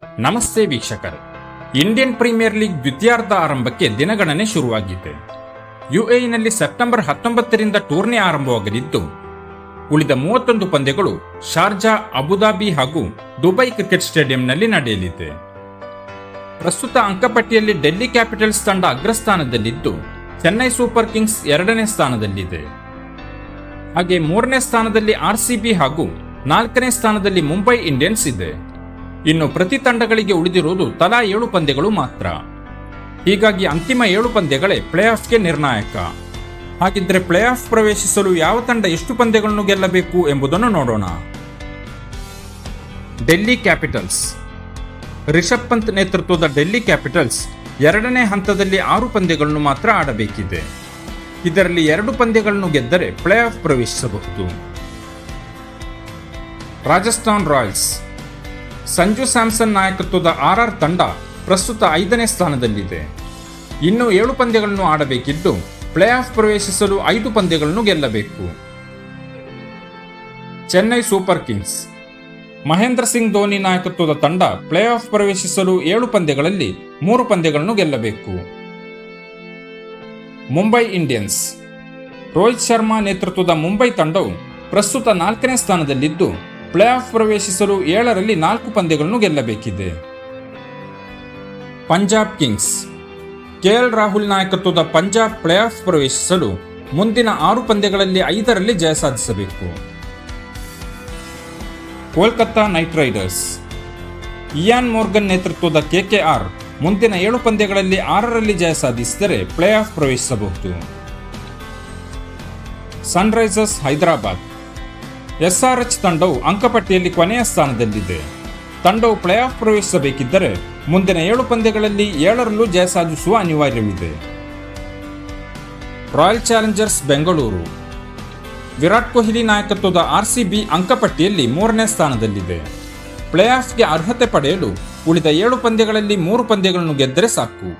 ನಮಸ್ತೆ ವೀಕ್ಷಕರೇ Indian premier league ದ್ವಿತೀಯಾರ್ಧ ಆರಂಭಕ್ಕೆ ದಿನಗಣನೆ ಶುರುವಾಗಿದೆ ಯುಎಇನಲ್ಲಿ ಸೆಪ್ಟೆಂಬರ್ ಹತ್ತೊಂಬತ್ತರಿಂದ ಟೂರ್ನಿ ಆರಂಭವಾಗಲಿದ್ದು ಉಳಿದ ಮೂವತ್ತೊಂದು ಪಂದ್ಯಗಳು ಶಾರ್ಜಾ ಅಬುದಾಬಿ ಹಾಗೂ ದುಬೈ ಕ್ರಿಕೆಟ್ ಸ್ಟೇಡಿಯಂನಲ್ಲಿ ನಡೆಯಲಿದೆ ಪ್ರಸ್ತುತ ಅಂಕಪಟ್ಟಿಯಲ್ಲಿ ಡೆಲ್ಲಿ ಕ್ಯಾಪಿಟಲ್ಸ್ ತಂಡ ಅಗ್ರಸ್ಥಾನದಲ್ಲಿದ್ದು ಚೆನ್ನೈ ಸೂಪರ್ ಕಿಂಗ್ಸ್ ಎರಡನೇ ಸ್ಥಾನದಲ್ಲಿದೆ ಹಾಗೆ ಮೂರನೇ ಸ್ಥಾನದಲ್ಲಿ ಆರ್ಸಿಬಿ ಹಾಗೂ ನಾಲ್ಕನೇ ಸ್ಥಾನದಲ್ಲಿ ಮುಂಬೈ ಇಂಡಿಯನ್ಸ್ ಇದೆ ಇನ್ನು ಪ್ರತಿ ತಂಡಗಳಿಗೆ ಉಳಿದಿರುವುದು ತಲಾ ಏಳು ಪಂದ್ಯಗಳು ಮಾತ್ರ ಹೀಗಾಗಿ ಅಂತಿಮ ಏಳು ಪಂದ್ಯಗಳೇ ಪ್ಲೇ ಆಫ್ಗೆ ನಿರ್ಣಾಯಕ ಹಾಗಿದ್ರೆ ಪ್ಲೇ ಆಫ್ ಪ್ರವೇಶಿಸಲು ಯಾವ ತಂಡ ಎಷ್ಟು ಪಂದ್ಯಗಳನ್ನು ಗೆಲ್ಲಬೇಕು ಎಂಬುದನ್ನು ನೋಡೋಣ ಡೆಲ್ಲಿ ಕ್ಯಾಪಿಟಲ್ಸ್ ರಿಷಬ್ ಪಂತ್ ನೇತೃತ್ವದ ಡೆಲ್ಲಿ ಕ್ಯಾಪಿಟಲ್ಸ್ ಎರಡನೇ ಹಂತದಲ್ಲಿ ಆರು ಪಂದ್ಯಗಳನ್ನು ಮಾತ್ರ ಆಡಬೇಕಿದೆ ಇದರಲ್ಲಿ ಎರಡು ಪಂದ್ಯಗಳನ್ನು ಗೆದ್ದರೆ ಪ್ಲೇ ಆಫ್ ಪ್ರವೇಶಿಸಬಹುದು ರಾಜಸ್ಥಾನ್ ರಾಯಲ್ಸ್ ಸಂಜು ಸ್ಯಾಮ್ಸನ್ ನಾಯಕತ್ವದ ಆರ್ಆರ್ ತಂಡ ಪ್ರಸ್ತುತ ಐದನೇ ಸ್ಥಾನದಲ್ಲಿದೆ ಇನ್ನು ಏಳು ಪಂದ್ಯಗಳನ್ನು ಆಡಬೇಕಿದ್ದು ಪ್ಲೇ ಆಫ್ ಪ್ರವೇಶಿಸಲು ಐದು ಪಂದ್ಯಗಳನ್ನು ಗೆಲ್ಲಬೇಕು ಚೆನ್ನೈ ಸೂಪರ್ ಕಿಂಗ್ಸ್ ಮಹೇಂದ್ರ ಸಿಂಗ್ ಧೋನಿ ನಾಯಕತ್ವದ ತಂಡ ಪ್ಲೇ ಆಫ್ ಪ್ರವೇಶಿಸಲು ಏಳು ಪಂದ್ಯಗಳಲ್ಲಿ ಮೂರು ಪಂದ್ಯಗಳನ್ನು ಗೆಲ್ಲಬೇಕು ಮುಂಬೈ ಇಂಡಿಯನ್ಸ್ ರೋಹಿತ್ ಶರ್ಮಾ ನೇತೃತ್ವದ ಮುಂಬೈ ತಂಡವು ಪ್ರಸ್ತುತ ನಾಲ್ಕನೇ ಸ್ಥಾನದಲ್ಲಿದ್ದು ಪ್ಲೇ ಆಫ್ ಪ್ರವೇಶಿಸಲು ಏಳರಲ್ಲಿ ನಾಲ್ಕು ಪಂದ್ಯಗಳನ್ನು ಗೆಲ್ಲಬೇಕಿದೆ ಪಂಜಾಬ್ ಕಿಂಗ್ಸ್ ಕೆಎಲ್ ರಾಹುಲ್ ನಾಯಕತ್ವದ ಪಂಜಾಬ್ ಪ್ಲೇ ಆಫ್ ಪ್ರವೇಶಿಸಲು ಮುಂದಿನ ಆರು ಪಂದ್ಯಗಳಲ್ಲಿ ಐದರಲ್ಲಿ ಜಯ ಸಾಧಿಸಬೇಕು Kolkata Knight Riders Eoin Morgan ನೇತೃತ್ವದ ಕೆಕೆಆರ್ ಮುಂದಿನ ಏಳು ಪಂದ್ಯಗಳಲ್ಲಿ ಆರರಲ್ಲಿ ಜಯ ಸಾಧಿಸಿದರೆ ಪ್ಲೇ ಆಫ್ ಪ್ರವೇಶಿಸಬಹುದು ಸನ್ರೈಸರ್ಸ್ ಹೈದರಾಬಾದ್ ಎಸ್ಆರ್ಎಚ್ ತಂಡವು ಅಂಕಪಟ್ಟಿಯಲ್ಲಿ ಕೊನೆಯ ಸ್ಥಾನದಲ್ಲಿದೆ ತಂಡವು ಪ್ಲೇ ಆಫ್ ಪ್ರವೇಶಿಸಬೇಕಿದ್ದರೆ ಮುಂದಿನ ಏಳು ಪಂದ್ಯಗಳಲ್ಲಿ ಏಳರಲ್ಲೂ ಜಯ ಸಾಧಿಸುವ ಅನಿವಾರ್ಯವಿದೆ ರಾಯಲ್ ಚಾಲೆಂಜರ್ಸ್ ಬೆಂಗಳೂರು ವಿರಾಟ್ ಕೊಹ್ಲಿ ನಾಯಕತ್ವದ ಆರ್ಸಿಬಿ ಅಂಕಪಟ್ಟಿಯಲ್ಲಿ ಮೂರನೇ ಸ್ಥಾನದಲ್ಲಿದೆ ಪ್ಲೇ ಆಫ್ಗೆ ಅರ್ಹತೆ ಪಡೆಯಲು ಉಳಿದ ಏಳು ಪಂದ್ಯಗಳಲ್ಲಿ ಮೂರು ಪಂದ್ಯಗಳನ್ನು ಗೆದ್ದರೆ ಸಾಕು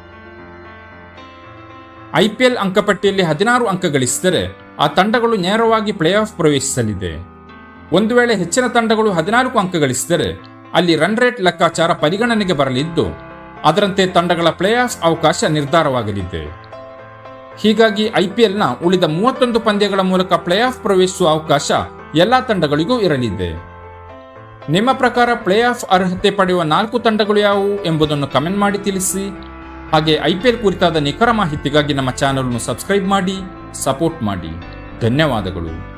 ಐಪಿಎಲ್ ಅಂಕಪಟ್ಟಿಯಲ್ಲಿ ಹದಿನಾರು ಅಂಕ ಗಳಿಸಿದರೆ ಆ ತಂಡಗಳು ನೇರವಾಗಿ ಪ್ಲೇ ಆಫ್ ಪ್ರವೇಶಿಸಲಿದೆ ಒಂದು ವೇಳೆ ಹೆಚ್ಚಿನ ತಂಡಗಳು ಹದಿನಾಲ್ಕು ಅಂಕ ಗಳಿಸಿದರೆ ಅಲ್ಲಿ ರನ್ ರೇಟ್ ಲೆಕ್ಕಾಚಾರ ಪರಿಗಣನೆಗೆ ಬರಲಿದ್ದು ಅದರಂತೆ ತಂಡಗಳ ಪ್ಲೇ ಆಫ್ ಅವಕಾಶ ನಿರ್ಧಾರವಾಗಲಿದೆ ಹೀಗಾಗಿ ಐಪಿಎಲ್ನ ಉಳಿದ ಮೂವತ್ತೊಂದು ಪಂದ್ಯಗಳ ಮೂಲಕ ಪ್ಲೇ ಆಫ್ ಪ್ರವೇಶಿಸುವ ಅವಕಾಶ ಎಲ್ಲ ತಂಡಗಳಿಗೂ ಇರಲಿದೆ ನಿಮ್ಮ ಪ್ರಕಾರ ಪ್ಲೇ ಆಫ್ ಅರ್ಹತೆ ಪಡೆಯುವ ನಾಲ್ಕು ತಂಡಗಳು ಯಾವುವು ಎಂಬುದನ್ನು ಕಮೆಂಟ್ ಮಾಡಿ ತಿಳಿಸಿ ಹಾಗೆ ಐಪಿಎಲ್ ಕುರಿತಾದ ನಿಖರ ಮಾಹಿತಿಗಾಗಿ ನಮ್ಮ ಚಾನಲ್ను ಸಬ್ಸ್ಕ್ರೈಬ್ ಮಾಡಿ ಸಪೋರ್ಟ್ ಮಾಡಿ ಧನ್ಯವಾದಗಳು